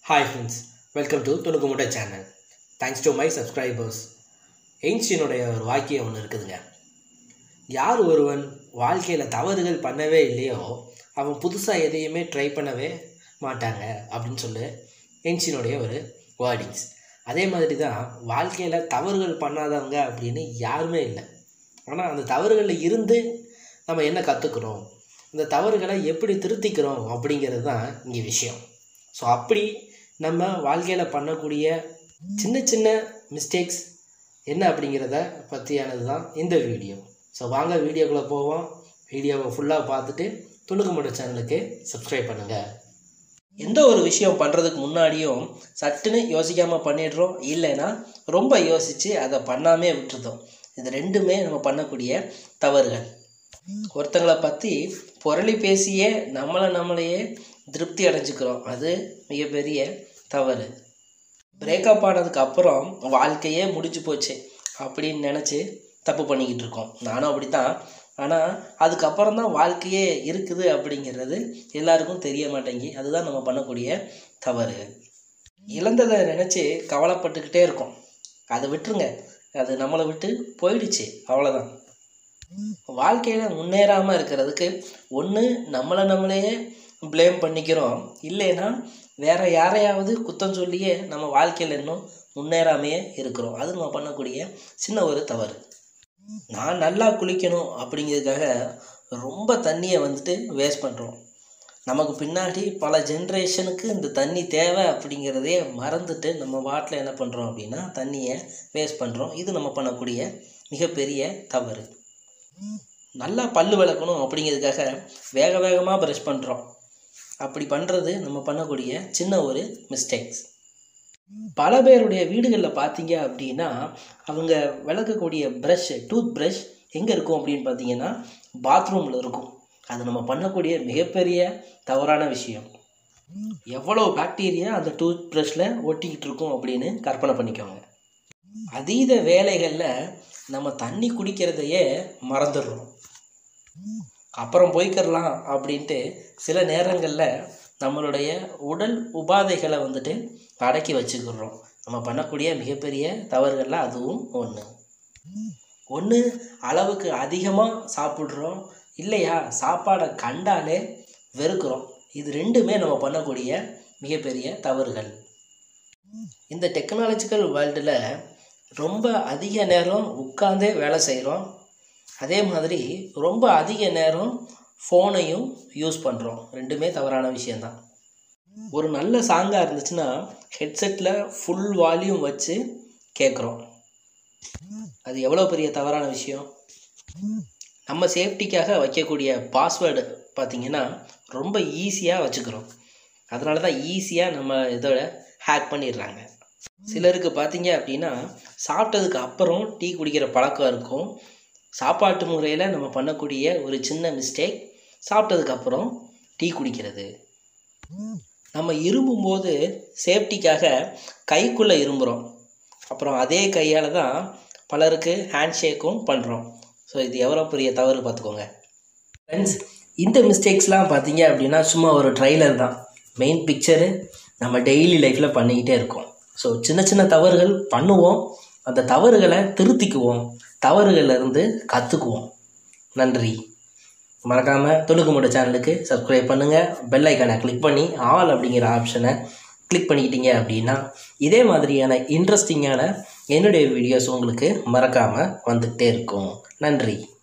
hi friends welcome to துணுக்கு முட்டை channel thanks to my subscribers எயின்ஸ்டீனுடைய ஒரு வாக்கியம் ஒன்று இருக்குதுங்க யார் ஒருவன் வாழ்க்கையில் தவறுகள் பண்ணவே இல்லையோ அவன் புதுசாக எதையுமே ட்ரை பண்ணவே மாட்டாங்க அப்படின்னு சொல்லி எயின்ஸ்டீனுடைய ஒரு வேர்டிங்ஸ் அதே மாதிரி தான் வாழ்க்கையில் தவறுகள் பண்ணாதவங்க அப்படின்னு யாருமே இல்லை ஆனால் அந்த தவறுகளில் இருந்து நம்ம என்ன கற்றுக்குறோம் இந்த தவறுகளை எப்படி திருத்திக்கிறோம் அப்படிங்கிறது தான் இங்கே விஷயம் ஸோ அப்படி நம்ம வாழ்க்கையில் பண்ணக்கூடிய சின்ன சின்ன மிஸ்டேக்ஸ் என்ன அப்படிங்கிறத பற்றியானது தான் இந்த வீடியோ ஸோ வாங்க வீடியோக்குள்ளே போவோம் வீடியோவை ஃபுல்லாக பார்த்துட்டு துணுக்கு மட்டும் சேனலுக்கு சப்ஸ்கிரைப் பண்ணுங்கள் எந்த ஒரு விஷயம் பண்ணுறதுக்கு முன்னாடியும் சட்டுன்னு யோசிக்காமல் பண்ணிடுறோம் இல்லைன்னா ரொம்ப யோசித்து அதை பண்ணாமே விட்டுருதோம் இது ரெண்டுமே நம்ம பண்ணக்கூடிய தவறுகள் ஒருத்தங்களை பற்றி புரளி பேசியே நம்மளை நம்மளையே திருப்தி அடைஞ்சுக்கிறோம் அது மிகப்பெரிய தவறு பிரேக்கப் ஆனதுக்கு அப்புறம் வாழ்க்கையே முடிஞ்சு போச்சு அப்படின்னு நினச்சி தப்பு பண்ணிக்கிட்டு இருக்கோம் நானும் அப்படி தான் ஆனால் அதுக்கப்புறம் தான் வாழ்க்கையே இருக்குது அப்படிங்கிறது எல்லாருக்கும் தெரிய மாட்டேங்கி அதுதான் நம்ம பண்ணக்கூடிய தவறு இழந்ததை நினச்சி கவலைப்பட்டுக்கிட்டே இருக்கோம் அதை விட்டுருங்க அது நம்மளை விட்டு போயிடுச்சு அவ்வளோதான் வாழ்க்கையில் முன்னேறாமல் இருக்கிறதுக்கு ஒன்று நம்மளை நம்மளே ப்ளேம் பண்ணிக்கிறோம் இல்லைன்னா வேற யாரையாவது குத்தம் சொல்லியே நம்ம வாழ்க்கையில் இன்னும் முன்னேறாமையே இருக்கிறோம் அது நம்ம பண்ணக்கூடிய சின்ன ஒரு தவறு நான் நல்லா குளிக்கணும் அப்படிங்கிறதுக்காக ரொம்ப தண்ணியை வந்துட்டு வேஸ்ட் பண்ணுறோம் நமக்கு பின்னாடி பல ஜென்ரேஷனுக்கு இந்த தண்ணி தேவை அப்படிங்கிறதே மறந்துட்டு நம்ம வாட்டில் என்ன பண்ணுறோம் அப்படின்னா தண்ணியை வேஸ்ட் பண்ணுறோம் இது நம்ம பண்ணக்கூடிய மிகப்பெரிய தவறு நல்லா பல்லு விளக்கணும் அப்படிங்கிறதுக்காக வேக வேகமாக ப்ரஷ் பண்ணுறோம் அப்படி பண்ணுறது நம்ம பண்ணக்கூடிய சின்ன ஒரு மிஸ்டேக்ஸ் பல பேருடைய வீடுகளில் பார்த்தீங்க அப்படின்னா அவங்க விளக்கக்கூடிய ப்ரஷ் டூத் ப்ரஷ் எங்கே இருக்கும் அப்படின்னு பார்த்தீங்கன்னா பாத்ரூமில் இருக்கும் அது நம்ம பண்ணக்கூடிய மிகப்பெரிய தவறான விஷயம் எவ்வளோ பாக்டீரியா அந்த டூத் ப்ரஷில் ஒட்டிக்கிட்டு இருக்கும் அப்படின்னு கற்பனை பண்ணிக்கோங்க அதீத வேலைகளில் நம்ம தண்ணி குடிக்கிறதையே மறந்துடுறோம் அப்புறம் போய்க்கிறலாம் அப்படின்ட்டு சில நேரங்களில் நம்மளுடைய உடல் உபாதைகளை வந்துட்டு அடக்கி வச்சுக்கிறோம் நம்ம பண்ணக்கூடிய மிகப்பெரிய தவறுகளில் அதுவும் ஒன்று ஒன்று அளவுக்கு அதிகமாக சாப்பிட்றோம் இல்லையா சாப்பாடை கண்டாலே வெறுக்கிறோம் இது ரெண்டுமே நம்ம பண்ணக்கூடிய மிகப்பெரிய தவறுகள் இந்த டெக்னாலஜிக்கல் வேர்ல்டில் ரொம்ப அதிக நேரம் உட்காந்தே வேலை செய்கிறோம் அதே மாதிரி ரொம்ப அதிக நேரம் ஃபோனையும் யூஸ் பண்ணுறோம் ரெண்டுமே தவறான விஷயந்தான் ஒரு நல்ல சாங்காக இருந்துச்சுன்னா ஹெட்செட்டில் ஃபுல் வால்யூம் வச்சு கேட்குறோம் அது எவ்வளோ பெரிய தவறான விஷயம் நம்ம சேஃப்டிக்காக வைக்கக்கூடிய பாஸ்வேர்டு பார்த்திங்கன்னா ரொம்ப ஈஸியாக வச்சுக்கிறோம் அதனால தான் ஈஸியாக நம்ம இதோட ஹேக் பண்ணிடுறாங்க சிலருக்கு பார்த்தீங்க அப்படின்னா சாப்பிட்டதுக்கு அப்புறம் டீ குடிக்கிற பழக்கம் இருக்கும் சாப்பாட்டு முறையில் நம்ம பண்ணக்கூடிய ஒரு சின்ன மிஸ்டேக் சாப்பிட்டதுக்கப்புறம் டீ குடிக்கிறது நம்ம இரும்பும்போது சேஃப்டிக்காக கைக்குள்ளே இரும்புகிறோம் அப்புறம் அதே கையால் தான் பலருக்கு ஹேண்ட் ஷேக்கும் பண்ணுறோம் ஸோ இது எவ்வளோ பெரிய தவறு பார்த்துக்கோங்க ஃப்ரெண்ட்ஸ் இந்த மிஸ்டேக்ஸ்லாம் பார்த்தீங்க அப்படின்னா சும்மா ஒரு ட்ரைலர் தான் மெயின் பிக்சரு நம்ம டெய்லி லைஃப்பில் பண்ணிக்கிட்டே இருக்கோம் ஸோ சின்ன சின்ன தவறுகள் பண்ணுவோம் அந்த தவறுகளை திருத்திக்குவோம் தவறுகள்லேருந்து கற்றுக்குவோம் நன்றி மறக்காமல் துணுக்கு மூட சேனலுக்கு சப்ஸ்கிரைப் பண்ணுங்கள் பெல் ஐக்கானை கிளிக் பண்ணி ஆல் அப்படிங்கிற ஆப்ஷனை கிளிக் பண்ணிக்கிட்டீங்க அப்படின்னா இதே மாதிரியான இன்ட்ரெஸ்டிங்கான என்னுடைய வீடியோஸ் உங்களுக்கு மறக்காமல் வந்துக்கிட்டே இருக்கும் நன்றி